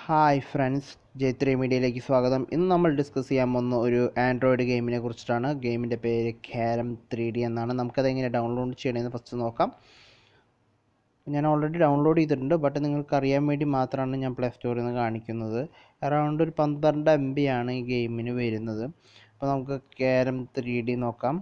hi friends J three മീഡിയയിലേക്ക് സ്വാഗതം ഇന്ന് നമ്മൾ ഡിസ്കസ് ചെയ്യാൻ പോകുന്ന ഒരു ആൻഡ്രോയിഡ് ഗെയിമിനെ കുറിച്ചിട്ടാണ് ഗെയിമിൻ്റെ പേര് ക്യാരം ത്രീ ഡി എന്നാണ് നമുക്കത് എങ്ങനെ ഡൗൺലോഡ് ചെയ്യണമെന്ന് ഫസ്റ്റ് നോക്കാം ഞാൻ ഓൾറെഡി ഡൗൺലോഡ് ചെയ്തിട്ടുണ്ട് ബട്ട് നിങ്ങൾക്ക് അറിയാൻ വേണ്ടി മാത്രമാണ് ഞാൻ പ്ലേ സ്റ്റോറിൽ നിന്ന് കാണിക്കുന്നത് അറൗണ്ട് ഒരു പന്ത്രണ്ട് എം ബി ആണ് ഈ ഗെയിമിന് വരുന്നത് അപ്പോൾ നമുക്ക് ക്യാരം ത്രീ ഡി നോക്കാം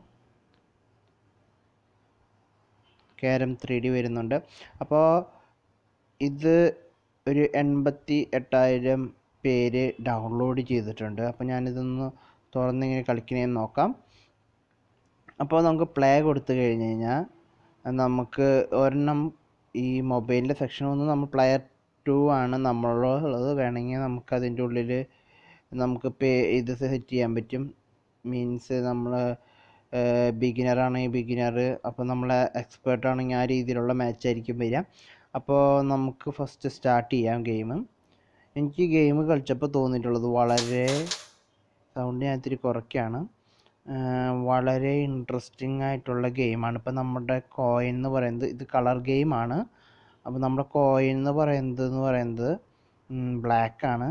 ക്യാരം ത്രീ ഡി വരുന്നുണ്ട് അപ്പോൾ ഇത് ഒരു എൺപത്തി എട്ടായിരം പേര് ഡൗൺലോഡ് ചെയ്തിട്ടുണ്ട് അപ്പോൾ ഞാനിതൊന്ന് തുറന്നിങ്ങനെ കളിക്കണേന്ന് നോക്കാം അപ്പോൾ നമുക്ക് പ്ലേ കൊടുത്തു കഴിഞ്ഞ് കഴിഞ്ഞാൽ നമുക്ക് ഒരെണ്ണം ഈ മൊബൈലിൻ്റെ സെക്ഷൻ ഒന്ന് നമ്മൾ പ്ലെയർ ടു ആണ് നമ്മളുള്ളത് വേണമെങ്കിൽ നമുക്ക് അതിൻ്റെ ഉള്ളിൽ നമുക്ക് പേ ഇത് സെറ്റ് ചെയ്യാൻ പറ്റും മീൻസ് നമ്മൾ ബിഗിനർ ആണെങ്കിൽ ബിഗിനർ അപ്പോൾ നമ്മൾ എക്സ്പേർട്ട് ആണെങ്കിൽ ആ രീതിയിലുള്ള മാച്ച് ആയിരിക്കും വരിക അപ്പോൾ നമുക്ക് ഫസ്റ്റ് സ്റ്റാർട്ട് ചെയ്യാം ഗെയിം എനിക്ക് ഗെയിം കളിച്ചപ്പോൾ തോന്നിയിട്ടുള്ളത് വളരെ സൗണ്ട് ഞാൻ ഇത്തിരി കുറയ്ക്കുകയാണ് വളരെ ഇൻട്രസ്റ്റിംഗ് ആയിട്ടുള്ള ഗെയിമാണ് ഇപ്പം നമ്മുടെ കോയിൻ എന്ന് പറയുന്നത് ഇത് കളർ ഗെയിമാണ് അപ്പോൾ നമ്മുടെ കോയിൻ എന്ന് പറയുന്നത് എന്ന് പറയുന്നത് ബ്ലാക്ക് ആണ്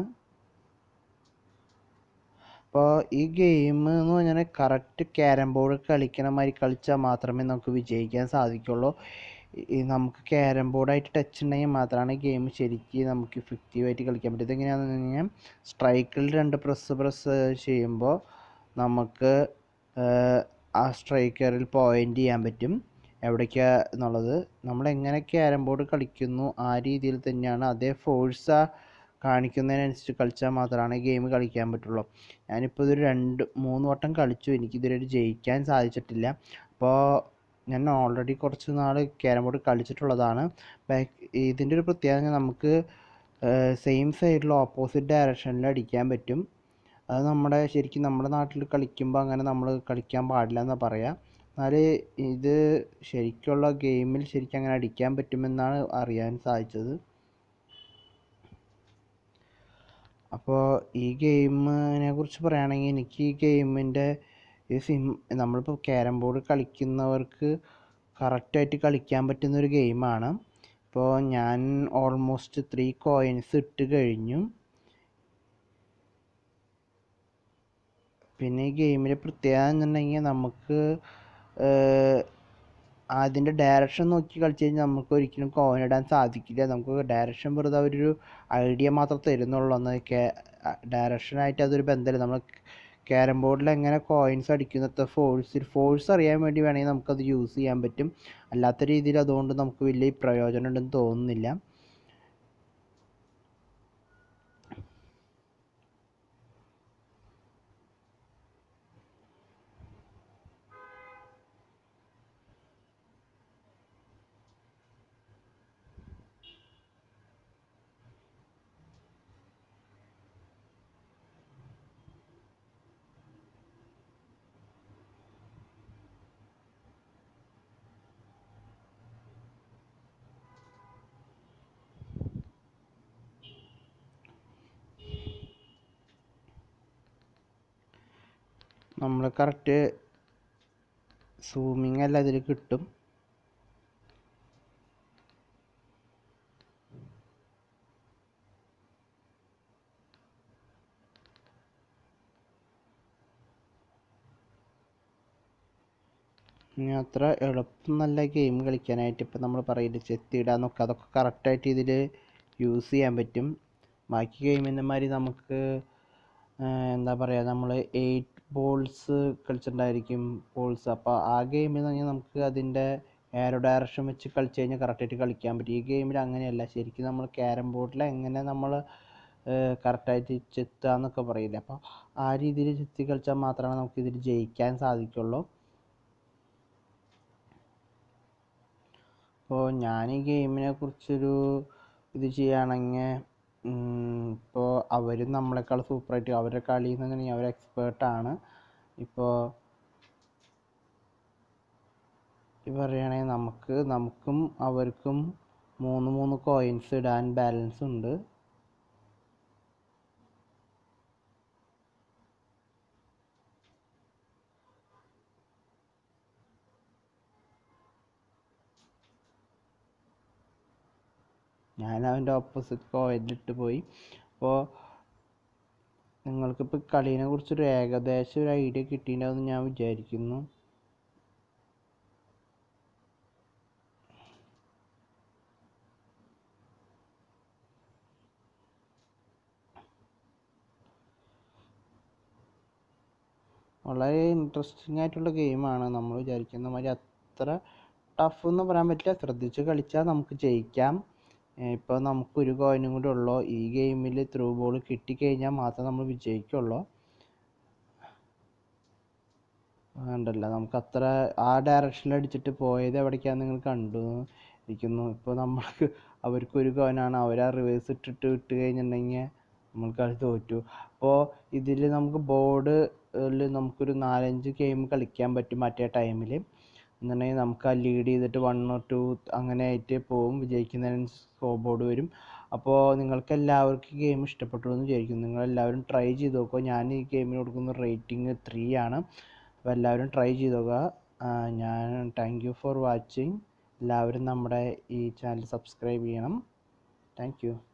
അപ്പോൾ ഈ ഗെയിം എന്ന് പറഞ്ഞാൽ കറക്റ്റ് ക്യാരം ബോർഡ് കളിക്കണ മാതിരി കളിച്ചാൽ മാത്രമേ നമുക്ക് വിജയിക്കാൻ സാധിക്കുള്ളൂ ഈ നമുക്ക് ക്യാരം ബോർഡായിട്ട് ടച്ച് ഉണ്ടെങ്കിൽ മാത്രമാണ് ഗെയിം ശരിക്കും നമുക്ക് ഇഫക്റ്റീവായിട്ട് കളിക്കാൻ പറ്റും ഇതെങ്ങനെയാണെന്ന് പറഞ്ഞു കഴിഞ്ഞാൽ സ്ട്രൈക്കിൽ രണ്ട് പ്രസ് പ്രസ് ചെയ്യുമ്പോൾ നമുക്ക് ആ സ്ട്രൈക്കറിൽ പോയിൻ്റ് ചെയ്യാൻ പറ്റും എവിടേക്കാണ് എന്നുള്ളത് നമ്മൾ എങ്ങനെ ക്യാരം ബോർഡ് കളിക്കുന്നു ആ രീതിയിൽ തന്നെയാണ് അതേ ഫോഴ്സ് കാണിക്കുന്നതിനനുസരിച്ച് കളിച്ചാൽ മാത്രമാണ് ഗെയിം കളിക്കാൻ പറ്റുള്ളൂ ഞാനിപ്പോൾ ഇതൊരു രണ്ട് മൂന്ന് വട്ടം കളിച്ചു എനിക്കിതുവരെ ജയിക്കാൻ സാധിച്ചിട്ടില്ല അപ്പോൾ ഞാൻ ഓൾറെഡി കുറച്ച് നാൾ ക്യാരം ബോർഡ് കളിച്ചിട്ടുള്ളതാണ് ഇതിൻ്റെ ഒരു പ്രത്യേകത നമുക്ക് സെയിം സൈഡിൽ ഓപ്പോസിറ്റ് ഡയറക്ഷനിൽ അടിക്കാൻ പറ്റും അത് നമ്മുടെ ശരിക്കും നമ്മുടെ നാട്ടിൽ കളിക്കുമ്പോൾ അങ്ങനെ നമ്മൾ കളിക്കാൻ പാടില്ല എന്നാണ് പറയുക എന്നാൽ ഇത് ശരിക്കുള്ള ഗെയിമിൽ ശരിക്കും അങ്ങനെ അടിക്കാൻ പറ്റുമെന്നാണ് അറിയാൻ സാധിച്ചത് അപ്പോൾ ഈ ഗെയിമിനെ കുറിച്ച് പറയുകയാണെങ്കിൽ എനിക്ക് ഈ ഗെയിമിൻ്റെ ഈ സിം നമ്മളിപ്പോൾ ക്യാരം ബോർഡ് കളിക്കുന്നവർക്ക് കറക്റ്റായിട്ട് കളിക്കാൻ പറ്റുന്ന ഒരു ഗെയിമാണ് ഇപ്പോൾ ഞാൻ ഓൾമോസ്റ്റ് ത്രീ കോയിൻസ് ഇട്ട് കഴിഞ്ഞു പിന്നെ ഈ ഗെയിമിൻ്റെ പ്രത്യേകത എന്നുണ്ടെങ്കിൽ നമുക്ക് അതിൻ്റെ ഡയറക്ഷൻ നോക്കി കളിച്ച് കഴിഞ്ഞാൽ നമുക്ക് ഒരിക്കലും കോയിൻ ഇടാൻ സാധിക്കില്ല നമുക്ക് ഡയറക്ഷൻ വെറുതെ അവരൊരു ഐഡിയ മാത്രം തരുന്നുള്ളൂ എന്ന് ഡയറക്ഷനായിട്ട് അതൊരു ബന്ധമില്ല നമ്മൾ ക്യാരം ബോർഡിൽ എങ്ങനെ കോയിൻസ് അടിക്കുന്നത് ഫോഴ്സ് ഫോഴ്സ് അറിയാൻ വേണ്ടി വേണമെങ്കിൽ നമുക്കത് യൂസ് ചെയ്യാൻ പറ്റും അല്ലാത്ത രീതിയിൽ അതുകൊണ്ട് നമുക്ക് വലിയ പ്രയോജനം ഉണ്ടെന്ന് തോന്നുന്നില്ല നമ്മൾ കറക്റ്റ് സൂമിങ് എല്ലാം ഇതിൽ കിട്ടും ഇനി അത്ര എളുപ്പം നല്ല ഗെയിം കളിക്കാനായിട്ട് ഇപ്പം നമ്മൾ പറയില്ല ചെത്തിയിടാന്നൊക്കെ അതൊക്കെ കറക്റ്റായിട്ട് ഇതിൽ യൂസ് ചെയ്യാൻ പറ്റും ബാക്കി ഗെയിമിൻ്റെ മാതിരി നമുക്ക് എന്താ പറയുക നമ്മൾ എയ്റ്റ് ബോൾസ് കളിച്ചിട്ടുണ്ടായിരിക്കും ബോൾസ് അപ്പോൾ ആ ഗെയിമിൽ നിന്ന് നമുക്ക് അതിൻ്റെ ഏറോ ഡയറക്ഷൻ വെച്ച് കളിച്ച് കഴിഞ്ഞാൽ കറക്റ്റായിട്ട് കളിക്കാൻ പറ്റും ഈ ഗെയിമിൽ അങ്ങനെയല്ല ശരിക്കും നമ്മൾ ക്യാരം ബോർഡിൽ എങ്ങനെ നമ്മൾ കറക്റ്റായിട്ട് ചെത്തുക എന്നൊക്കെ പറയില്ല അപ്പോൾ ആ രീതിയിൽ ചെത്തി കളിച്ചാൽ മാത്രമേ നമുക്ക് ഇതിൽ ജയിക്കാൻ സാധിക്കുള്ളൂ അപ്പോൾ ഞാൻ ഈ ഗെയിമിനെ കുറിച്ചൊരു ഇത് ചെയ്യുകയാണെങ്കിൽ ഇപ്പോൾ അവരും നമ്മളെക്കാൾ സൂപ്പറായിട്ട് അവരുടെ കളി എന്ന് പറഞ്ഞാൽ അവർ എക്സ്പേർട്ടാണ് ഇപ്പോൾ ഈ പറയുകയാണെങ്കിൽ നമുക്ക് നമുക്കും അവർക്കും മൂന്ന് മൂന്ന് കോയിൻസ് ഇടാൻ ബാലൻസ് ഉണ്ട് ഞാൻ അവൻ്റെ ഓപ്പോസിറ്റ് കോയിലിട്ട് പോയി അപ്പോൾ നിങ്ങൾക്കിപ്പോൾ കളീനെ കുറിച്ചൊരു ഏകദേശം ഒരു ഐഡിയ കിട്ടിയിട്ടുണ്ടാവുമെന്ന് ഞാൻ വിചാരിക്കുന്നു വളരെ ഇൻട്രസ്റ്റിംഗ് ആയിട്ടുള്ള ഗെയിമാണ് നമ്മൾ വിചാരിക്കുന്ന മാതിരി അത്ര ടഫ് എന്ന് പറയാൻ പറ്റില്ല ശ്രദ്ധിച്ച് കളിച്ചാൽ നമുക്ക് ജയിക്കാം ഇപ്പോൾ നമുക്ക് ഒരു കോയിനും കൂടി ഉള്ളൂ ഈ ഗെയിമിൽ ത്രൂ ബോൾ കിട്ടിക്കഴിഞ്ഞാൽ മാത്രമേ നമ്മൾ വിജയിക്കുള്ളൂ വേണ്ടല്ല നമുക്ക് അത്ര ആ ഡയറക്ഷനിൽ അടിച്ചിട്ട് പോയത് എവിടേക്കാന്ന് നിങ്ങൾ കണ്ടു ഇരിക്കുന്നു ഇപ്പോൾ നമ്മൾക്ക് അവർക്ക് ഒരു കോയിനാണ് അവർ ആ റിവേഴ്സ് ഇട്ടിട്ട് ഇട്ട് കഴിഞ്ഞിട്ടുണ്ടെങ്കിൽ നമ്മൾ കളി തോറ്റു അപ്പോൾ ഇതിൽ നമുക്ക് ബോർഡിൽ നമുക്കൊരു നാലഞ്ച് ഗെയിം കളിക്കാൻ പറ്റും മറ്റേ ടൈമിൽ എന്നുണ്ടെങ്കിൽ നമുക്ക് ആ ലീഡ് ചെയ്തിട്ട് വൺ ഓർ ടു അങ്ങനെ ആയിട്ട് പോവും വിജയിക്കുന്നതിന് സ്കോർ ബോർഡ് വരും അപ്പോൾ നിങ്ങൾക്ക് എല്ലാവർക്കും ഗെയിം ഇഷ്ടപ്പെട്ടു എന്ന് വിചാരിക്കുന്നു നിങ്ങളെല്ലാവരും ട്രൈ ചെയ്ത് നോക്കുക ഞാൻ ഈ ഗെയിമിന് കൊടുക്കുന്ന റേറ്റിംഗ് ത്രീ ആണ് അപ്പോൾ എല്ലാവരും ട്രൈ ചെയ്ത് നോക്കുക ഞാൻ താങ്ക് യു ഫോർ വാച്ചിങ് എല്ലാവരും നമ്മുടെ ഈ ചാനൽ സബ്സ്ക്രൈബ് ചെയ്യണം താങ്ക് യു